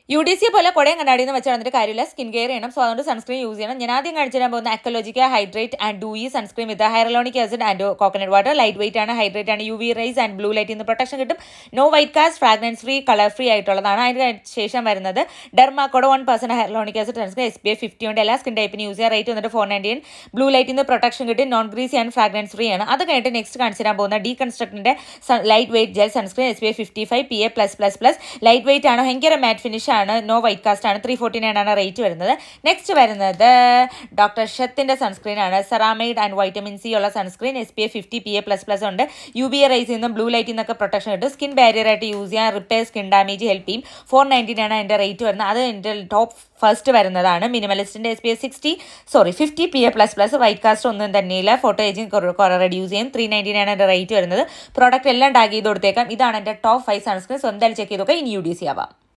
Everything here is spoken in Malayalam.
യു ഡി സി പോലെ കുടയും കണ്ണാടിയിൽ നിന്ന് വെച്ച് നടന്നിട്ട് കാര്യമില്ല സ്കിൻ കെയർ ചെയ്യണം സോ അതുകൊണ്ട് സൺസ്ക്രീൻ യൂസ് ചെയ്യണം ഞാൻ ആദ്യം കാണിച്ചു തരാൻ പോകുന്ന Aqualogica hydrate and dewy sunscreen with hyaluronic acid and coconut water light weight ആണ് ഹൈഡ്രേറ്റ് ആണ് U V rays and blue ലൈറ്റിൽ നിന്ന് പ്രൊട്ടക്ഷൻ കിട്ടും no white cast fragrance free colour free ആയിട്ടുള്ളതാണ് അതിന് ശേഷം വരുന്നത് Dermaco one percent hyaluronic acid sunscreen S P F fifty ഉണ്ട് എല്ലാ സ്കിൻ ടൈപ്പിന് യൂസ് ചെയ്യാൻ റേറ്റ് വന്നിട്ട് ഫോർ നയൻറ്റീൻ ബ്ലൂ ലൈറ്റിൽ നിന്ന് പ്രൊട്ടക്ഷൻ കിട്ടി non greasy and fragrance free ആണ് അത് കഴിഞ്ഞിട്ട് നെക്സ്റ്റ് കാണിച്ചു തരാൻ പോകുന്ന ഡീ കൺസ്ട്രക്റ്റിന്റെ light weight gel sunscreen S P F fifty five P A plus plus plus light weight ആണ് ഭയങ്കര മാറ്റ് ഫിനിഷ് ആണ് നോ വൈറ്റ് കാസ്റ്റ് ആണ് ത്രീ ഫോർട്ടി നയൻ ആണ് റേറ്റ് വരുന്നത് നെക്സ്റ്റ് വരുന്നത് ഡോക്ടർ ഷത്തിന്റെ സൺസ്ക്രീൻ ആണ് സെറാമൈഡ് ആൻഡ് വൈറ്റമിൻ സി ഉള്ള sunscreen S P A fifty P A plus plus ഉണ്ട് യു ബി എ റൈസിൽ നിന്നും ബ്ലൂ ലൈറ്റിൽ നിന്നൊക്കെ പ്രൊട്ടക്ഷൻ കിട്ടും സ്കിൻ ബാരിയർ ആയിട്ട് യൂസ് ചെയ്യാൻ റിപ്പയർ സ്കിൻ ഡാമേജ് ഹെൽപ്പ് ചെയ്യും ഫോർ നയൻറ്റീൻ ആണ് എൻ്റെ റേറ്റ് വരുന്നത് അത് എൻ്റെ ടോപ്പ് ഫസ്റ്റ് വരുന്നതാണ് മിനിമലിസ്റ്റിൻ്റെ S P S sixty sorry fifty P A plus plus white cast ഒന്നും തന്നെയില്ല ഫോട്ടോ ഏജിങ് കുറേ റെഡ്യൂസ് ചെയ്യും ത്രീ നയൻറ്റീൻ ആണ് എൻ്റെ റേറ്റ് വരുന്നത് പ്രോഡക്റ്റ് എല്ലാം ടാഗ് ചെയ്ത് കൊടുത്തേക്കാം ഇതാണ് എൻ്റെ ടോപ്പ് ഫൈവ് സൺസ്ക്രീൻ സ്വന്തം ചെക്ക് ചെയ്തൊക്കെ ഇനി യു ഡി സി ആവാം